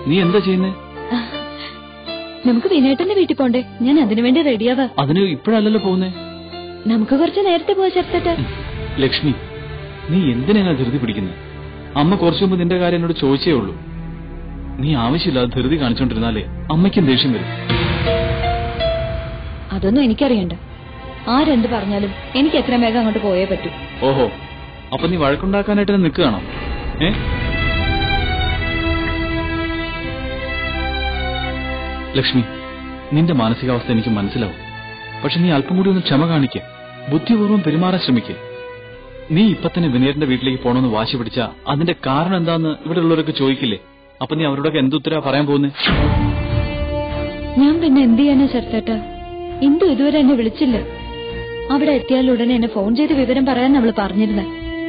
നീ എന്താ ചെയ്യുന്നേ നമുക്ക് വിനേട്ടന്റെ വീട്ടിൽ പോണ്ടേ ഞാൻ അതിനു വേണ്ടി റെഡിയാവാ അതിന് ഇപ്പോഴല്ലല്ലോ പോകുന്നേ നമുക്ക് കുറച്ച് നേരത്തെ പോവാ ചേർത്തട്ട ലക്ഷ്മി നീ എന്തിനാ ധൃതി പിടിക്കുന്നത് അമ്മ കുറച്ചു മുമ്പ് നിന്റെ കാര്യം എന്നോട് ചോദിച്ചേ ഉള്ളൂ നീ ആവശ്യമില്ലാതെ ധൃതി കാണിച്ചോണ്ടിരുന്നാലേ അമ്മയ്ക്കും ദേഷ്യം വരും അതൊന്നും എനിക്കറിയണ്ട ആരെന്ത് പറഞ്ഞാലും എനിക്ക് എത്രയും വേഗം അങ്ങോട്ട് പോയേ പറ്റൂ ഓഹോ അപ്പൊ നീ വഴക്കുണ്ടാക്കാനായിട്ട് തന്നെ നിൽക്കുകയാണോ ഏ ലക്ഷ്മി നിന്റെ മാനസികാവസ്ഥ എനിക്ക് മനസ്സിലാവും പക്ഷെ നീ അല്പം കൂടി ഒന്ന് ക്ഷമ കാണിക്ക ബുദ്ധിപൂർവ്വം പെരുമാറാൻ ശ്രമിക്ക നീ ഇപ്പൊ തന്നെ വിനയറിന്റെ വീട്ടിലേക്ക് പോകണമെന്ന് വാശി പിടിച്ച അതിന്റെ കാരണം എന്താന്ന് ഇവിടെ ഉള്ളവരൊക്കെ ചോദിക്കില്ലേ അപ്പൊ നീ അവരോടൊക്കെ എന്തുത്തരാ പറയാൻ പോകുന്നേ ഞാൻ പിന്നെ എന്ത് ചെയ്യാനാ ചേർത്തേട്ട ഇന്ദു ഇതുവരെ എന്നെ വിളിച്ചില്ല അവിടെ എത്തിയാൽ ഉടനെ എന്നെ ഫോൺ ചെയ്ത് വിവരം പറയാൻ അവള് പറഞ്ഞിരുന്നെ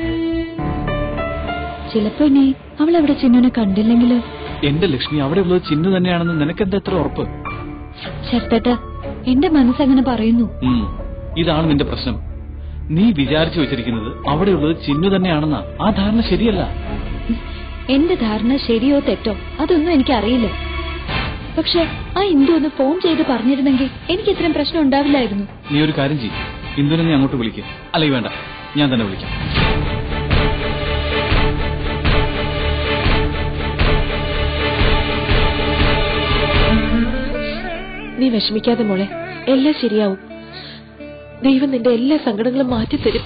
ചിലപ്പോ ഇനി അവൾ അവിടെ ചിന്നുനെ കണ്ടില്ലെങ്കില് എന്റെ ലക്ഷ്മി അവിടെ ഉള്ളത് ചിന്നു തന്നെയാണെന്ന് നിനക്കെന്താ എത്ര ഉറപ്പ് ചേർത്തേട്ട എന്റെ മനസ്സങ്ങനെ പറയുന്നു ഉം. ഇതാണ് നിന്റെ പ്രശ്നം നീ വിചാരിച്ചു വെച്ചിരിക്കുന്നത് അവിടെയുള്ളത് ചിന്നു തന്നെയാണെന്നാ ആ ധാരണ ശരിയല്ല എന്റെ ധാരണ ശരിയോ തെറ്റോ അതൊന്നും എനിക്കറിയില്ല പക്ഷെ ആ ഇന്ദു ഒന്ന് ഫോൺ ചെയ്ത് പറഞ്ഞിരുന്നെങ്കിൽ എനിക്ക് ഇത്രയും പ്രശ്നം ഉണ്ടാവില്ലായിരുന്നു നീ ഒരു കാര്യം ചെയ്യും ഇന്ദുവിനെ നീ അങ്ങോട്ട് വിളിക്കുക അല്ലെങ്കിൽ വേണ്ട ഞാൻ തന്നെ വിളിക്കാം നീ വിഷമിക്കാതെ മോളെ എല്ലാം ശരിയാവും ദൈവം നിന്റെ എല്ലാ സങ്കടങ്ങളും മാറ്റിത്തരും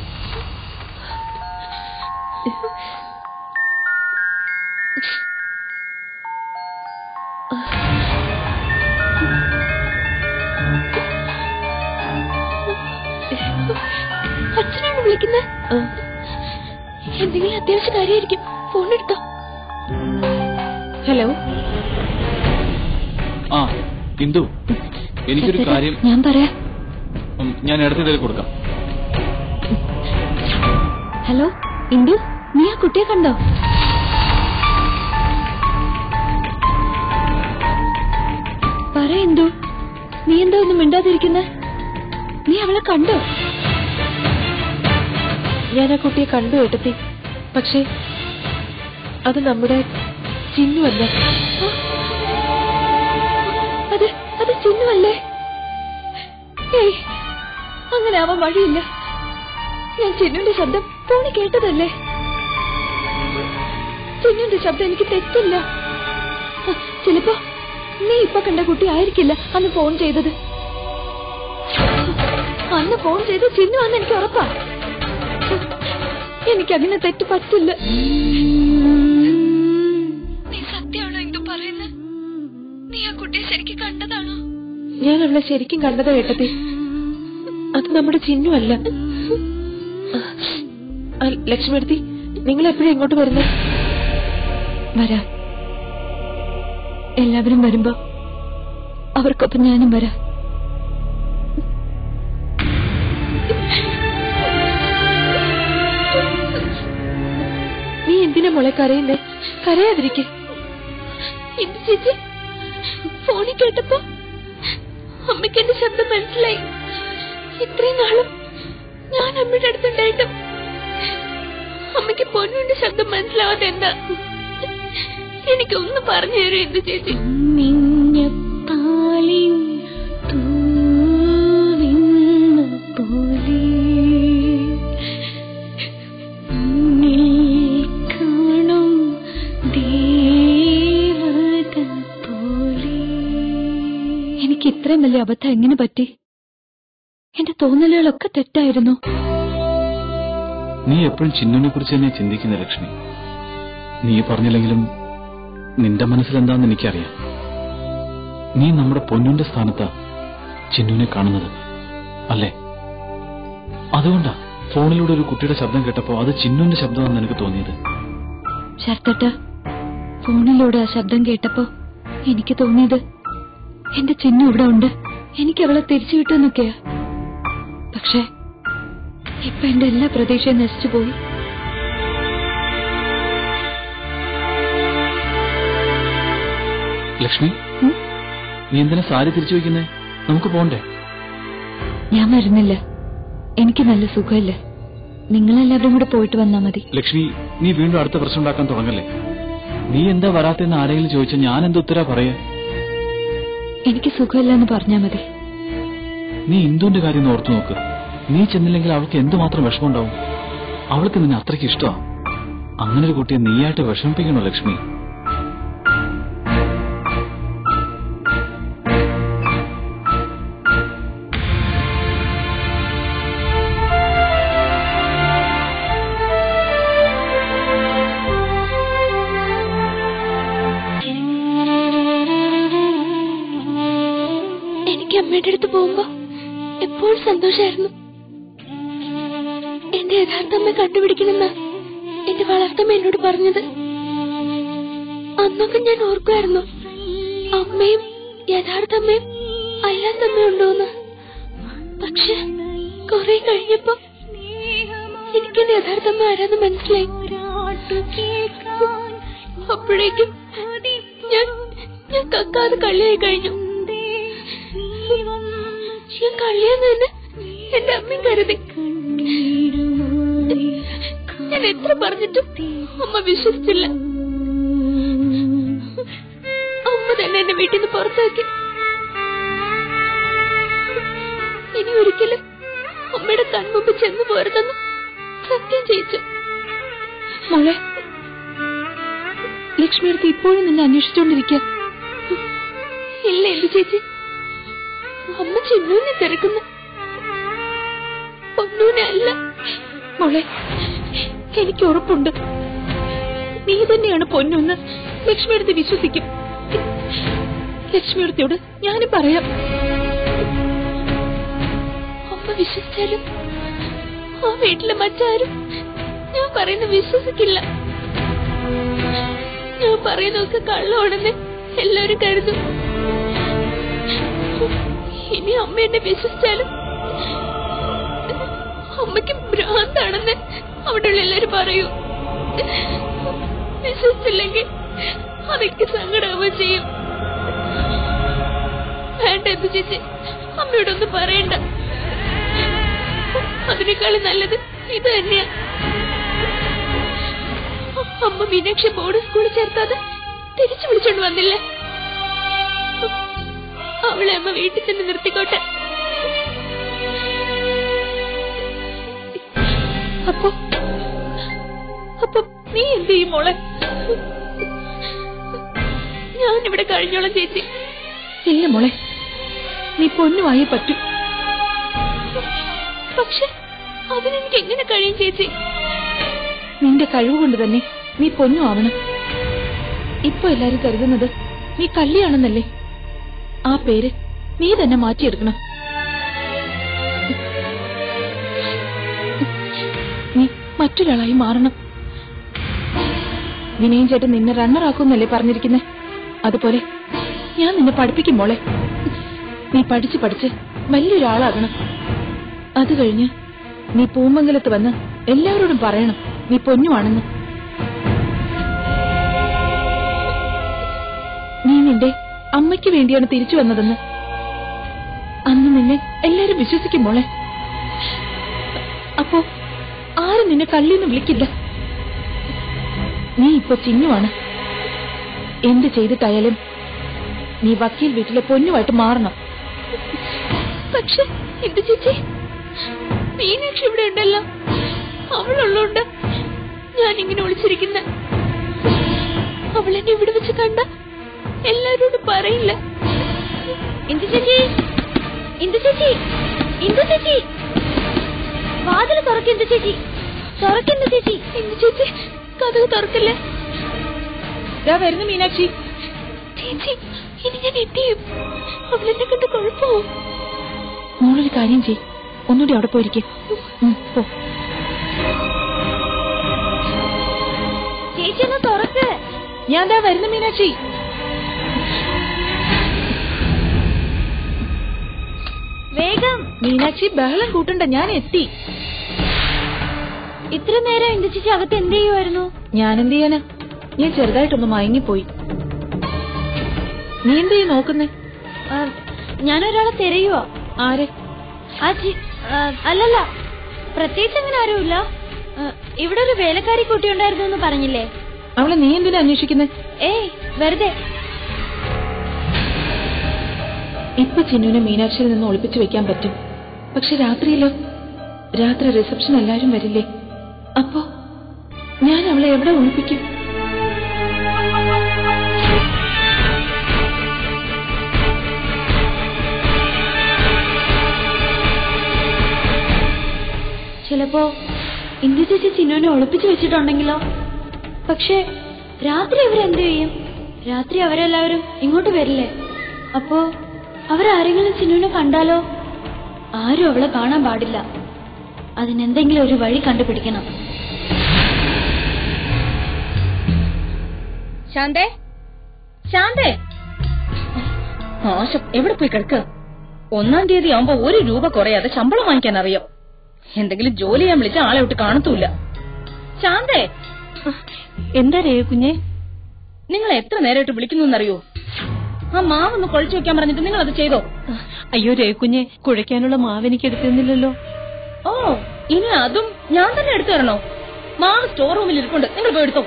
അച്ഛനാണ് വിളിക്കുന്നത് ആ, എന്തെങ്കിലും അത്യാവശ്യ കാര്യമായിരിക്കും ഫോൺ എടുത്തോ ഹലോ ആ ഇന്ദു എനിക്കൊരു ചേട്ടാ, കാര്യം ഞാൻ പറയാം ഉം, ഞാൻ ഇടത്തിടയിൽ കൊടുക്കാം ഹലോ ഇന്ദു നീ ആ കുട്ടിയെ കണ്ടോ പറ ഇന്ദു നീ എന്താ ഒന്നും മിണ്ടാതിരിക്കുന്നെ നീ അവളെ കണ്ടോ ഞാൻ ആ കുട്ടിയെ കണ്ടു കേട്ടത്തി പക്ഷേ അത് നമ്മുടെ ചിന്നുവല്ല അത് അത് ചിന്നുവല്ലേ ഏയ് അങ്ങനെ ആവാൻ വഴിയില്ല ഞാൻ ചിന്നുന്റെ ശബ്ദം ഫോണിൽ കേട്ടതല്ലേ ചിന്നുന്റെ ശബ്ദം എനിക്ക് തെറ്റില്ല ആ, ചിലപ്പോ നീ ഇപ്പൊ കണ്ട കുട്ടി ആയിരിക്കില്ല അന്ന് ഫോൺ ചെയ്തത് അന്ന് ഫോൺ ചെയ്ത് ചിന്നു അന്ന് എനിക്ക് ഉറപ്പാ എനിക്കങ്ങനെ തെറ്റ് പറ്റില്ല നീ സത്യമാണോ എന്തു പറയുന്നത് നീ ആ കുട്ടിയെ ശരിക്കും കണ്ടതാണോ ഞാൻ അവളെ ശരിക്കും കണ്ടത് കേട്ടത്തി അത് നമ്മുടെ ചിന്നുവല്ല ആ, ലക്ഷ്മിയെടുത്തി നിങ്ങൾ എപ്പോഴും ഇങ്ങോട്ട് വരുന്നത് വരാം എല്ലാവരും വരുമ്പോ അവർക്കൊപ്പം ഞാനും വരാം നീ എന്തിനാ മോളെ കരയുന്നേ കരയാതിരിക്കെ ചേച്ചി ഫോണിൽ കേട്ടപ്പോ അമ്മയ്ക്ക് എന്റെ ശബ്ദം മനസ്സിലായി ഇത്രയും നാളും ഞാൻ അമ്മയുടെ അടുത്തുണ്ടായിട്ടും അമ്മയ്ക്ക് പൊന്നുവിന്റെ ശബ്ദം മനസ്സിലാവാതെ എന്താ എനിക്കൊന്ന് പറഞ്ഞു തരൂ എന്ത് ചേച്ചി എനിക്ക് ഇത്രയും വലിയ അബദ്ധം എങ്ങനെ പറ്റി എന്റെ തോന്നലുകളൊക്കെ തെറ്റായിരുന്നു നീ എപ്പോഴും ചിന്നുവിനെ കുറിച്ച് തന്നെ ചിന്തിക്കുന്ന ലക്ഷ്മി നീ പറഞ്ഞില്ലെങ്കിലും നിന്റെ മനസ്സിലെന്താന്ന് എനിക്കറിയാം നീ നമ്മുടെ പൊന്നിന്റെ സ്ഥാനത്താ ചിന്നുവിനെ കാണുന്നത് അല്ലേ അതുകൊണ്ടാ ഫോണിലൂടെ ഒരു കുട്ടിയുടെ ശബ്ദം കേട്ടപ്പോ അത് ചിന്നുവിന്റെ ശബ്ദമാണെന്ന് എനിക്ക് തോന്നിയത് ശർത്തട്ട ഫോണിലൂടെ ആ ശബ്ദം കേട്ടപ്പോ എനിക്ക് തോന്നിയത് എന്റെ ചിഹ്നം ഇവിടെ ഉണ്ട് എനിക്ക് അവളെ തിരിച്ചു കിട്ടുമെന്നൊക്കെയാ പക്ഷേ ഇപ്പൊ എന്റെ എല്ലാ പ്രതീക്ഷയും നശിച്ചു പോയി ലക്ഷ്മി ഉം? നീ എന്തിനാ സാരി തിരിച്ചു വെക്കുന്നേ നമുക്ക് പോണ്ടേ ഞാൻ വരുന്നില്ല എനിക്ക് നല്ല സുഖമില്ല നിങ്ങളെല്ലാവരും കൂടെ പോയിട്ട് വന്നാ മതി ലക്ഷ്മി നീ വീണ്ടും അടുത്ത പ്രശ്നം ഉണ്ടാക്കാൻ തുടങ്ങല്ലേ നീ എന്താ വരാത്തെന്ന് ആരെങ്കിലും ചോദിച്ചാൽ ഞാൻ എന്ത് ഉത്തരാ പറയാ എനിക്ക് സുഖമില്ലെന്ന് പറഞ്ഞാ മതി നീ ഇന്ദുവിന്റെ കാര്യം ഒന്ന് ഓർത്തു നോക്ക് നീ ചെന്നില്ലെങ്കിൽ അവൾക്ക് എന്തുമാത്രം വിഷമമുണ്ടാവും അവൾക്ക് നിന്നെ അത്രയ്ക്ക് ഇഷ്ടമാ അങ്ങനെ ഒരു കുട്ടിയെ നീയായിട്ട് വിഷമിപ്പിക്കണോ ലക്ഷ്മി എനിക്ക് അമ്മയുടെ അടുത്ത് പോകുമ്പോ എപ്പോഴും സന്തോഷായിരുന്നു എന്റെ യഥാർത്ഥ അമ്മ കണ്ടുപിടിക്കണമെന്ന എന്റെ വളർത്തമ്മ എന്നോട് പറഞ്ഞത് അന്നൊക്കെ ഞാൻ ഓർക്കുമായിരുന്നു അമ്മയും യഥാർത്ഥ അമ്മയും അല്ലാത്ത അമ്മയുണ്ടോന്ന് പക്ഷെ കുറെ കഴിഞ്ഞപ്പോ എനിക്കെന്റെ യഥാർത്ഥ അമ്മ ആരാന്ന് മനസ്സിലായി അപ്പോഴേക്കും ഞാൻ ഞാൻ കക്കാതെ കള്ളിയായി കഴിഞ്ഞു ഞാൻ കള്ളിയെന്ന് തന്നെ എന്റെ അമ്മയും കരുതി ഞാൻ എത്ര പറഞ്ഞിട്ടും അമ്മ വിശ്വസിച്ചില്ല അമ്മ തന്നെ എന്നെ വീട്ടിൽ നിന്ന് പുറത്താക്കി ഇനി ഒരിക്കലും അമ്മയുടെ കൺമുമ്പ് ചെന്നു പോരുതെന്ന് സത്യം ചെയ്യിച്ചു മോളെ ലക്ഷ്മി അടുത്ത് ഇപ്പോഴും നിന്നെ അന്വേഷിച്ചോണ്ടിരിക്കുക ഇല്ല എന്റെ ചേച്ചി അമ്മ ചിന്നൂനെ തിരക്കുന്നു പൊന്നൂനെ അല്ല മോളെ എനിക്ക് ഉറപ്പുണ്ട് നീ തന്നെയാണ് പൊന്നൂന്ന് ലക്ഷ്മിയെടുത്ത് വിശ്വസിക്കും ലക്ഷ്മിയെടുത്തോട് ഞാനും പറയാം അമ്മ വിശ്വസിച്ചാലും ആ വീട്ടിലെ മറ്റാരും ഞാൻ പറയുന്ന വിശ്വസിക്കില്ല ഞാൻ പറയുന്നതൊക്കെ കള്ളമാണെന്ന് എല്ലാവരും കരുതും ഇനി അമ്മ എന്നെ വിശ്വസിച്ചാലും അമ്മയ്ക്ക് ഭ്രാന്താണെന്ന് അവിടെയുള്ള എല്ലാരും പറയൂ വിശ്വസിച്ചില്ലെങ്കിൽ അതെനിക്ക് സങ്കടാവുകയും ചെയ്യും വേണ്ട എന്ത് ചേച്ചി അമ്മയോടൊന്നും പറയണ്ട അതിനേക്കാളും നല്ലത് ഇത് തന്നെയാ അമ്മ മീനാക്ഷി ബോർഡ് സ്കൂളിൽ ചേർത്താതെ തിരിച്ചു വിളിച്ചോണ്ട് വന്നില്ലേ അവളെ അമ്മ വീട്ടിൽ തന്നെ നിർത്തിക്കോട്ടെ അപ്പൊ അപ്പൊ നീ എന്ത് ചെയ്യും മോളെ ഞാനിവിടെ കഴിഞ്ഞോളാം ചേച്ചി ഇല്ല മോളെ നീ പൊന്നുമായി പറ്റൂ പക്ഷെ അതിനെനിക്ക് എങ്ങനെ കഴിയും ചേച്ചി നിന്റെ കഴിവ് കൊണ്ട് തന്നെ നീ പൊന്നു ആവണം ഇപ്പൊ എല്ലാരും കരുതുന്നത് നീ കള്ളിയാണെന്നല്ലേ ആ പേര് നീ തന്നെ മാറ്റിയെടുക്കണം നീ മറ്റൊരാളായി മാറണം വിനയൻ ചേട്ടൻ നിന്നെ റണ്ണറാക്കുന്നല്ലേ പറഞ്ഞിരിക്കുന്നെ അതുപോലെ ഞാൻ നിന്നെ പഠിപ്പിക്കും മോളെ നീ പഠിച്ച് പഠിച്ച് വലിയൊരാളാകണം അത് കഴിഞ്ഞ് നീ പൂമംഗലത്ത് വന്ന് എല്ലാവരോടും പറയണം നീ പൊന്നുവാണെന്ന് നീ നിന്റെ അമ്മയ്ക്ക് വേണ്ടിയാണ് തിരിച്ചു വന്നതെന്ന് അന്ന് നിന്നെ എല്ലാരും വിശ്വസിക്കും മോളെ അപ്പോ ആരും നിന്നെ കള്ളിന്ന് വിളിക്കില്ല നീ ഇപ്പൊ ചിന്നുവാണ് എന്ത് ചെയ്തിട്ടായാലും നീ വക്കീൽ വീട്ടിലെ പൊന്നുമായിട്ട് മാറണം പക്ഷെ എന്ത് ചേച്ചി മീനാക്ഷി ഇവിടെ ഉണ്ടല്ലോ അവളുള്ളോണ്ട് ഞാൻ ഇങ്ങനെ വിളിച്ചിരിക്കുന്ന അവളെന്നെ ഇവിടെ വെച്ച് കണ്ട എല്ലാരോടും പറയില്ല ഇന്ദു ചേച്ചി ഇന്ദു ചേച്ചി ഇന്ദു ചേച്ചി വാതിൽ തുറക്കെന്തു ചേച്ചി തുറക്കെന്തു ചേച്ചി എന്ത് ചേച്ചി കഥക് തുറക്കല്ലേ വരുന്നു മീനാക്ഷി ചേച്ചി ഇനി ഞാൻ എന്ത് ചെയ്യും അവളെന്നെ കണ്ട് കുഴപ്പമാവും മോളൊരു കാര്യം ചെയ് ഒന്നുകൂടി അവിടെ പോയിരിക്കും പോ ചേച്ചി ഒന്ന് തുറക്ക് ഞാൻ ദാ വരുന്നു മീനാക്ഷി വേഗം മീനാക്ഷി ബഹളം കൂട്ടണ്ട ഞാൻ എത്തി ഇത്ര നേരം ഇന്ദു ചേച്ചി അകത്ത് എന്ത് ചെയ്യുമായിരുന്നു ഞാൻ എന്ത് ചെയ്യാനാ ഞാൻ ചെറുതായിട്ടൊന്ന് മയങ്ങിപ്പോയി നീ എന്ത് ചെയ്യും നോക്കുന്നേ ആ, ഞാനൊരാളെ തിരയുവാ ആരെ ആ ചി- ആ, അല്ലല്ല പ്രത്യേകിച്ച് അങ്ങനെ ആരുമില്ല ആ, ഇവിടെ ഒരു വേലക്കാരി കുട്ടി ഉണ്ടായിരുന്നു എന്ന് പറഞ്ഞില്ലേ അവളെ നീ എന്തിനാ അന്വേഷിക്കുന്നത് ഏയ് വെറുതെ ഇപ്പൊ ചിന്നുവിനെ മീനാക്ഷിയിൽ നിന്ന് ഒളിപ്പിച്ചു വെക്കാൻ പറ്റും പക്ഷെ രാത്രിയിലോ രാത്രി റിസപ്ഷൻ എല്ലാരും വരില്ലേ അപ്പോ ഞാൻ അവളെ എവിടെ ഒളിപ്പിക്കും ചിലപ്പോ ഇന്ദു ചേച്ചി ചിന്നുവിനെ ഒളിപ്പിച്ചു വെച്ചിട്ടുണ്ടെങ്കിലോ പക്ഷെ രാത്രി അവരെന്ത് ചെയ്യും രാത്രി അവരെല്ലാവരും ഇങ്ങോട്ട് വരില്ലേ അപ്പോ അവരാരെങ്കിലും ചിന്നുവിനെ കണ്ടാലോ ആരും അവളെ കാണാൻ പാടില്ല അതിനെന്തെങ്കിലും ഒരു വഴി കണ്ടുപിടിക്കണം ശാന്തേ ശാന്തേ ആശം എവിടെ പോയി കിടക്കുക ഒന്നാം തീയതി ആവുമ്പോ ഒരു രൂപ കുറയാതെ ശമ്പളം വാങ്ങിക്കാൻ അറിയാം എന്തെങ്കിലും ജോലി ചെയ്യാൻ വിളിച്ച ആളെ വിട്ട് കാണത്തൂല ശാന്തേ എന്താ രേ കുഞ്ഞെ നിങ്ങൾ എത്ര നേരമായിട്ട് വിളിക്കുന്നു ആ മാവൊന്ന് കുഴച്ചു വെക്കാൻ പറഞ്ഞിട്ട് നിങ്ങൾ അത് ചെയ്തോ അയ്യോ രേ കുഞ്ഞെ കുഴയ്ക്കാനുള്ള മാവ് എനിക്ക് എടുത്തിരുന്നില്ലല്ലോ ഓ ഇനി അതും ഞാൻ തന്നെ എടുത്തു തരണോ മാവ് സ്റ്റോർ റൂമിൽ ഇരിപ്പുണ്ട് നിങ്ങൾ പോയി എടുത്തോ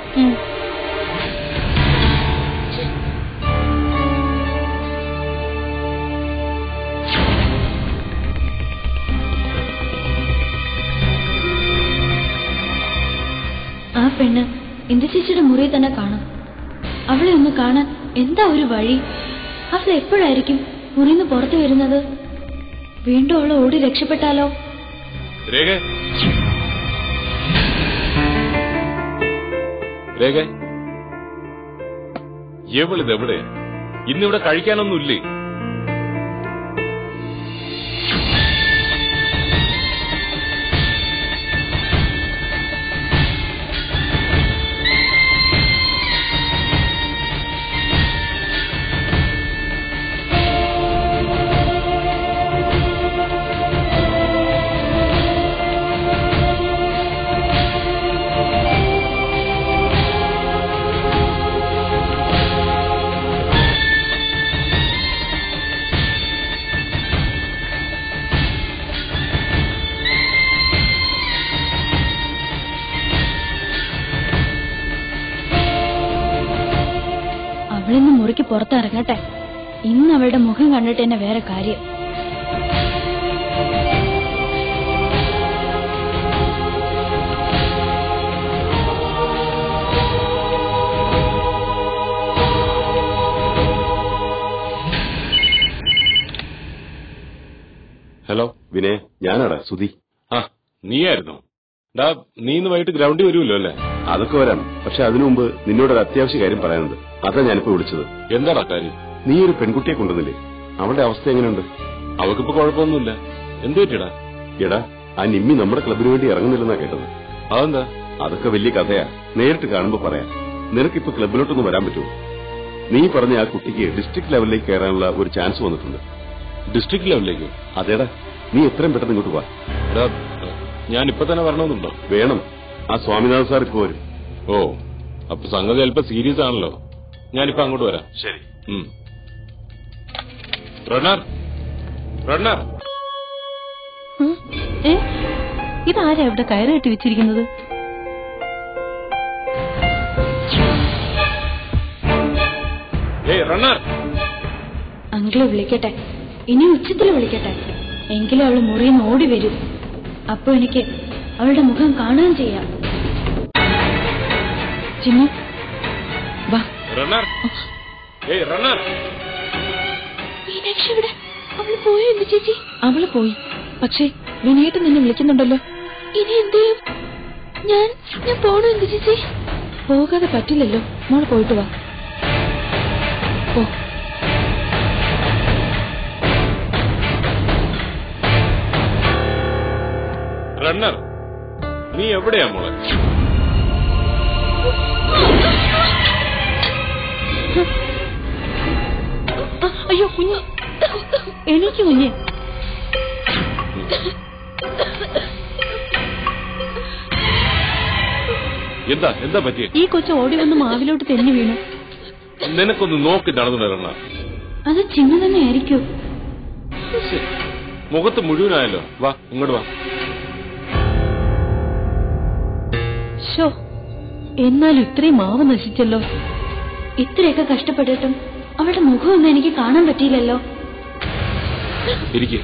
ആ പെണ്ണ് ഇന്ദു ചേച്ചിയുടെ മുറി തന്നെ കാണും അവളെ ഒന്ന് കാണാൻ എന്താ ഒരു വഴി അവൾ എപ്പോഴായിരിക്കും മുറിന്ന് പുറത്തു വരുന്നത് വീണ്ടും അവൾ ഓടി രക്ഷപ്പെട്ടാലോ രേഖ രേഖ എവളിത് എവിടെ ഇന്നിവിടെ കഴിക്കാനൊന്നുമില്ലേ അവളിന്ന് മുറിക്ക് പുറത്തിറങ്ങട്ടെ ഇന്ന് അവളുടെ മുഖം കണ്ടിട്ട് തന്നെ വേറെ കാര്യം ഹലോ വിനയ ഞാനാടാ സുധി ആ നീയായിരുന്നു ഡാ നീ ഇന്ന് വൈകിട്ട് ഗ്രൗണ്ടിൽ വരുമല്ലോ അല്ലേ അതൊക്കെ വരാം പക്ഷെ അതിനു മുമ്പ് നിന്നോടൊരു അത്യാവശ്യ കാര്യം പറയാനുണ്ട് അതാ ഞാനിപ്പോ വിളിച്ചത് എന്താടാ കാര്യം നീ ഒരു പെൺകുട്ടിയെ കൊണ്ടുവന്നില്ലേ അവളുടെ അവസ്ഥ എങ്ങനെയുണ്ട് അവക്കിപ്പോ കുഴപ്പമൊന്നുമില്ല എന്ത് പറ്റിയടാ എടാ ആ നിമ്മി നമ്മുടെ ക്ലബിന് വേണ്ടി ഇറങ്ങുന്നില്ലെന്നാ കേട്ടത് അതെന്താ അതൊക്കെ വലിയ കഥയാ നേരിട്ട് കാണുമ്പോ പറയാം നിനക്കിപ്പോ ക്ലബിലോട്ടൊന്ന് വരാൻ പറ്റുമോ നീ പറഞ്ഞ ആ കുട്ടിക്ക് ഡിസ്ട്രിക്ട് ലെവലിലേക്ക് കയറാനുള്ള ഒരു ചാൻസ് വന്നിട്ടുണ്ട് ഡിസ്ട്രിക്ട് ലെവലിലേക്ക് അതേടാ നീ എത്രയും പെട്ടെന്ന് ഇങ്ങോട്ട് വാ എടാ ഞാൻ ഇപ്പൊ തന്നെ വരണമെന്നുണ്ടോ വേണം ആ സ്വാമിനാഥൻ സാർ ഇപ്പോ വരും ഓ അപ്പൊ സംഗതി അല്പം സീരിയസ് ആണല്ലോ ഞാനിപ്പോ അങ്ങോട്ട് വരാം ശരി ഉം. റണ്ണർ റണ്ണർ ഇതാരാ ഇവിടെ കയറിയിട്ട് വെച്ചിരിക്കുന്നത് ഏയ് റണ്ണർ അങ്കിള് വിളിക്കട്ടെ ഇനി ഉച്ചത്തിൽ വിളിക്കട്ടെ എങ്കിലും അവൾ മുറിയിൽ ഓടി വരും അപ്പൊ എനിക്ക് അവളുടെ മുഖം കാണുകയും ചെയ്യാം ചിന്നു വാ റണ്ണർ ഏയ് റണ്ണർ മീനാക്ഷി ഇവിടെ അവള് പോയോ എന്ത് ചേച്ചി അവള് പോയി പക്ഷേ വിനയേട്ടൻ നിന്നെ വിളിക്കുന്നുണ്ടല്ലോ ഇനി എന്ത് ചെയ്യും ഞാൻ ഞാൻ പോണു എന്ത് ചേച്ചി പോകാതെ പറ്റില്ലല്ലോ മോള് പോയിട്ട് വാ പോ റണ്ണർ നീ എവിടെയാ മോളെ ആ, അയ്യോ കുഞ്ഞ് എനിക്ക് കുഞ്ഞ് എന്താ എന്താ പറ്റിയ ഈ കൊച്ചു ഓടി വന്ന് മാവിലോട്ട് തെന്നി വീണു നിനക്കൊന്ന് നോക്കി നടന്നു റണ്ണർ അത് ചിന്നു തന്നെ ആയിരിക്കും ശ്ശെ, മുഖത്ത് മുഴുവനായല്ലോ വാ ഇങ്ങോട്ട് വാ ഷോ എന്നാലും ഇത്രയും മാവ് നശിച്ചല്ലോ ഇത്രയൊക്കെ കഷ്ടപ്പെട്ടിട്ടും അവളുടെ മുഖമൊന്നും എനിക്ക് കാണാൻ പറ്റിയില്ലല്ലോ ഇരിക്കെ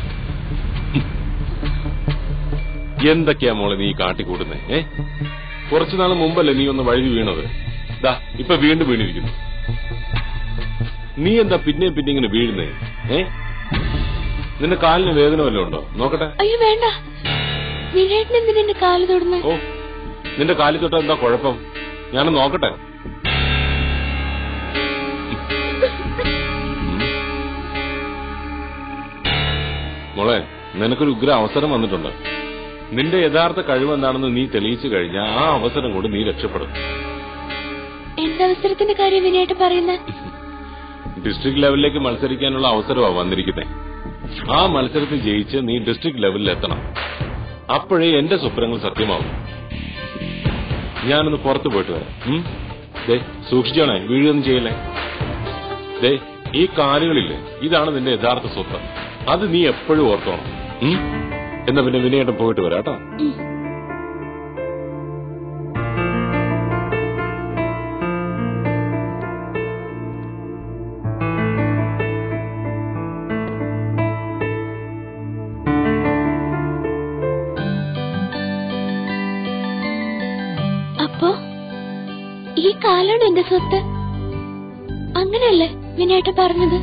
എന്തൊക്കെയാ മോളെ നീ കാട്ടിക്കൂട്ടുന്നേ ഏ കുറച്ചു നാൾ മുമ്പല്ലേ നീ ഒന്ന് വഴുതി വീണത് ദാ ഇപ്പൊ വീണ്ടും വീണിരിക്കുന്നു നീ എന്താ പിന്നെ പിന്നെ ഇങ്ങനെ വീഴുന്നേ ഏ നിന്റെ കാലിന് വേദന വല്ലതും ഉണ്ടോ നോക്കട്ടെ അയ്യോ വേണ്ട വിനേട്ടൻ എന്തിനാ എന്റെ കാല് തൊടുന്നേ ഓ നിന്റെ കാലിൽ തൊട്ട എന്താ കുഴപ്പം ഞാനൊന്ന് നോക്കട്ടെ മോളെ നിനക്കൊരു ഉഗ്ര അവസരം വന്നിട്ടുണ്ട് നിന്റെ യഥാർത്ഥ കഴിവ് എന്താണെന്ന് നീ തെളിയിച്ചു കഴിഞ്ഞാൽ ആ അവസരം കൊണ്ട് നീ രക്ഷപ്പെടും എന്തവസരത്തിന്റെ കാര്യം വിനേട്ടൻ പറയുന്നത് ഡിസ്ട്രിക്ട് ലെവലിലേക്ക് മത്സരിക്കാനുള്ള അവസരമാണ് വന്നിരിക്കുന്നത് ആ മത്സരത്തിൽ ജയിച്ച് നീ ഡിസ്ട്രിക്ട് ലെവലിൽ എത്തണം അപ്പോഴേ എന്റെ സ്വപ്നങ്ങൾ സത്യമാവും ഞാനൊന്ന് പുറത്തു പോയിട്ട് വരാം ഉം? ദേ സൂക്ഷിച്ചോണേ വീഴുകയൊന്നും ചെയ്യല്ലേ ദേ ഈ കാലുകളില്ലേ ഇതാണ് നിന്റെ യഥാർത്ഥ സ്വത്ത് അത് നീ എപ്പോഴും ഓർത്തോണം ഉം? എന്നാ പിന്നെ വിനയേട്ടൻ പോയിട്ട് വരാം കേട്ടോ അപ്പോ ഈ കാലാണ് എന്റെ സ്വത്ത് അങ്ങനെയല്ലേ വിനേട്ടൻ പറഞ്ഞത്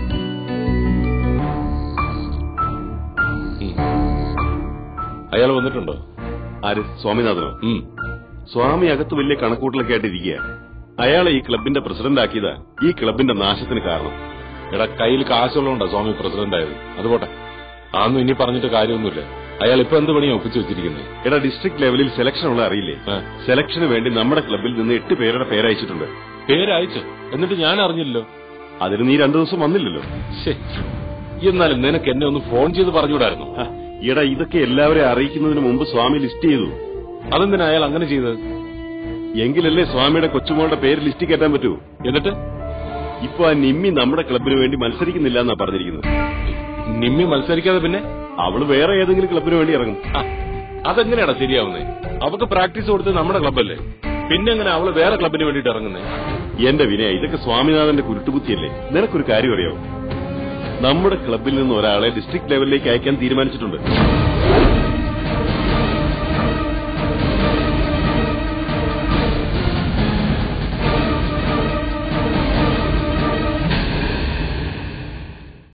അയാൾ വന്നിട്ടുണ്ടോ ആര് സ്വാമിനാഥനോ ഉം സ്വാമി അകത്ത് വലിയ കണക്കൂട്ടലൊക്കെ ആയിട്ട് ഇരിക്കുക അയാളെ ഈ ക്ലബിന്റെ പ്രസിഡന്റ് ആക്കിയതാ ഈ ക്ലബിന്റെ നാശത്തിന് കാരണം എടാ കയ്യിൽ കാശുള്ളതുകൊണ്ടാ സ്വാമി പ്രസിഡന്റ് ആയത് അതുപോട്ടെ അതൊന്നും ഇനി പറഞ്ഞിട്ട് കാര്യമൊന്നുമില്ല അയാൾ ഇപ്പൊ എന്ത് പണിയാ ഒപ്പിച്ചു വെച്ചിരിക്കുന്നത് എടാ ഡിസ്ട്രിക്ട് ലെവലിൽ സെലക്ഷൻ ഉള്ള അറിയില്ലേ ആ. സെലക്ഷന് വേണ്ടി നമ്മുടെ ക്ലബിൽ നിന്ന് എട്ട് പേരുടെ പേരയച്ചിട്ടുണ്ട് പേരയച്ചു എന്നിട്ട് ഞാൻ അറിഞ്ഞില്ലല്ലോ അതിന് നീ രണ്ടു ദിവസം വന്നില്ലല്ലോ ശ്ശേ. എന്നാലും നിനക്ക് എന്നെ ഒന്ന് ഫോൺ ചെയ്ത് പറഞ്ഞുകൂടായിരുന്നു ഹ, എടാ ഇതൊക്കെ എല്ലാവരെയും അറിയിക്കുന്നതിന് മുമ്പ് സ്വാമി ലിസ്റ്റ് ചെയ്തു അതെന്തിനാ അയാൾ അങ്ങനെ ചെയ്തത് എങ്കിലല്ലേ സ്വാമിയുടെ കൊച്ചുമോളുടെ പേര് ലിസ്റ്റ് കയറ്റാൻ പറ്റൂ എന്നിട്ട് ഇപ്പൊ ആ നിമ്മി നമ്മുടെ ക്ലബിന് വേണ്ടി മത്സരിക്കുന്നില്ല എന്നാ പറഞ്ഞിരിക്കുന്നത് നിമ്മി മത്സരിക്കാതെ പിന്നെ അവള് വേറെ ഏതെങ്കിലും ക്ലബിന് വേണ്ടി ഇറങ്ങും ആ, അതെങ്ങനെയാടാ ശരിയാവുന്നേ അവക്ക് പ്രാക്ടീസ് കൊടുത്ത് നമ്മുടെ ക്ലബല്ലേ പിന്നെ എങ്ങനെ അവള് വേറെ ക്ലബിന് വേണ്ടിട്ട് ഇറങ്ങുന്നേ എന്റെ വിനയ ഇതൊക്കെ സ്വാമിനാഥന്റെ കുരുട്ടുബുദ്ധിയല്ലേ നിനക്കൊരു കാര്യം അറിയാവോ നമ്മുടെ ക്ലബിൽ നിന്ന് ഒരാളെ ഡിസ്ട്രിക്ട് ലെവലിലേക്ക് അയക്കാൻ തീരുമാനിച്ചിട്ടുണ്ട്